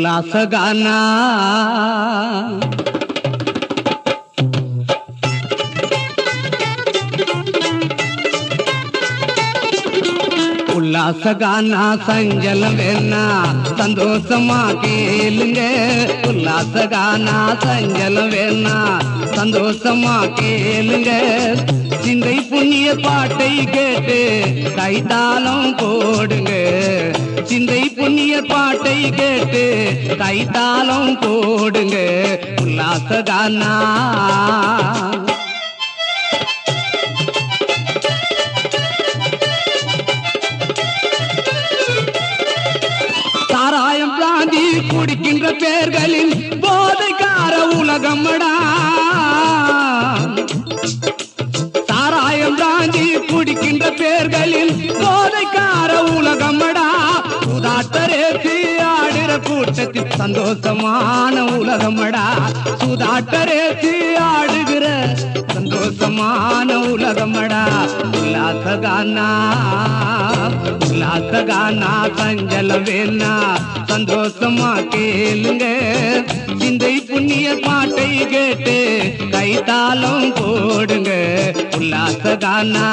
உல்லாசகானா உல்லாசகானா சஞ்சலம் வேணா சந்தோஷமா கேளுங்க உல்லாசகானா சஞ்சலம் வேணா சந்தோஷமா கேளுங்க சிந்தை புண்ணிய பாட்டை கேட்டு கைத்தாளம் போடுங்க சிந்தை புண்ணிய பாட்டை கேட்டு கைத்தாளம் போடுங்க உல்லாசகானா சாராயம் பிராந்தி குடிக்கின்ற பேர்களில் போதைக்கார உலகமடா சாராயம் பிராந்தி குடிக்கின்ற பேர்களில் போதைக்கார உலகமடா சுதாட்டரேசி ஆடுற கூட்டத்தில் சந்தோஷமான உலகமடா சுதாட்டரேசி ஆடுகிற சந்தோஷமான உலகமடா உல்லாசகானா உல்லாசகானா சஞ்சலம் வேணா சந்தோஷமா கேளுங்க சிந்தை புண்ணிய பாட்டை கேட்டு கைத்தாளம் போடுங்க உல்லாசகானா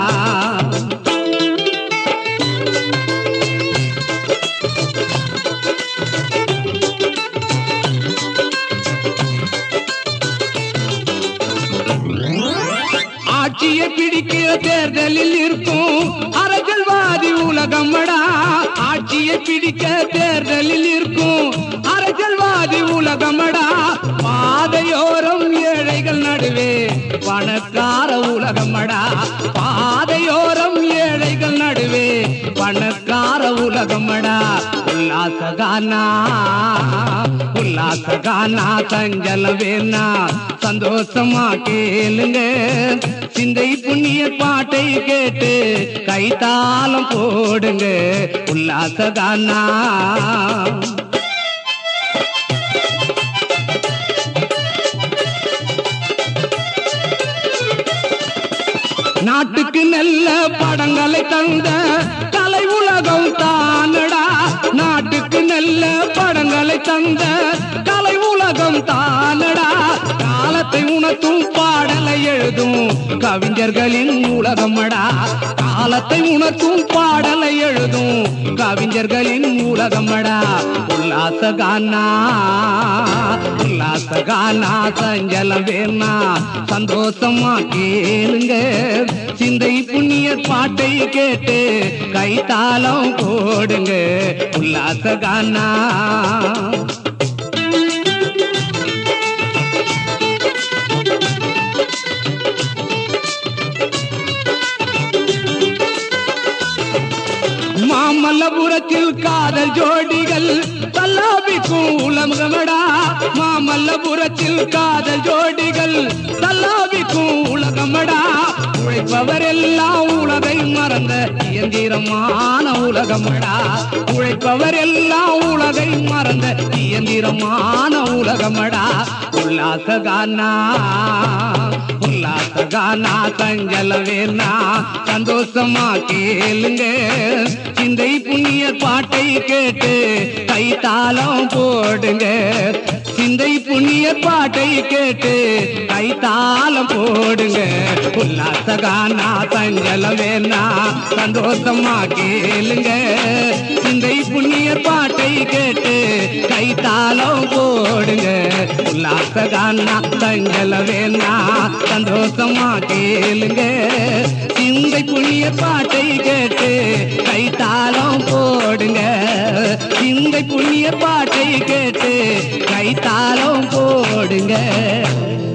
ஆட்சியை பிடிக்கிற தேர்தலில் இருக்கும் அரசியல்வாதி உலகமடா ஆட்சியை பிடிக்க தேர்தலில் இருக்கும் அரசியல்வாதி உலகமடா பாதையோரம் ஏழைகள் நடுவே பணக்கார உலகமடா பாதையோரம் ஏழைகள் நடுவே பணக்கார உலகமடா உல்லாசகானா உல்லாசகானா சஞ்சலம் வேணா சந்தோஷமா கேளுங்க சிந்தை புண்ணிய பாட்டை கேட்டு கைத்தாளம் போடுங்க உல்லாசகானா நாட்டுக்கு நல்ல படங்களை தந்த கலை உலகம் தானடா நாட்டுக்கு நல்ல படங்களை தந்த கலை உலகம் தானடா காலத்தை உணர்த்தும் பாடலை எழுதும் கவிஞர்களின் உலகமடா காலத்தை உணர்த்தும் பாடலை எழுதும் கவிஞர்களின் உலகமடா உல்லாசகானா உல்லாசகானா சஞ்சலம் வேணா சந்தோஷமா கேளுங்க சிந்தை புண்ணிய பாட்டை கேட்டு கைத்தாளம் போடுங்க உல்லாசகானா மாமல்லபுரத்தில் காதல் ஜோடிகள் தல்லாபிக்கும் உலகமடா மாமல்லபுரத்தில் காதல் ஜோடிகள் தல்லாபிக்கும் உலகமடா உழைப்பவர் எல்லாம் உலகை மறந்த இயந்திரமான உலகமடா உழைப்பவர் எல்லாம் உலகை மறந்த இயந்திரமான உலகமடா உல்லாசகானா உல்லாசகானா சஞ்சல வேணா சந்தோஷமா கேளுங்க சிந்தை புண்ணிய பாட்டை கேட்டு கைத்தாளம் போடுங்க சிந்தை புண்ணிய பாட்டை கேட்டு கைத்தாளம் போடுங்க உல்லாசகானா சஞ்சல வேணா சந்தோஷமா கேளுங்க சிந்தை புண்ணிய பாட்டை கேட்டு கைத்தாளம் போடுங்க உல்லாசகானா சஞ்சல வேணா சந்தோஷமா கேளுங்க சிந்தை புண்ணிய பாட்டை கேட்டு கைத்தாளம் போடுங்க சிந்தை புண்ணிய பாட்டை கேட்டு கைத்தாளம் போடுங்க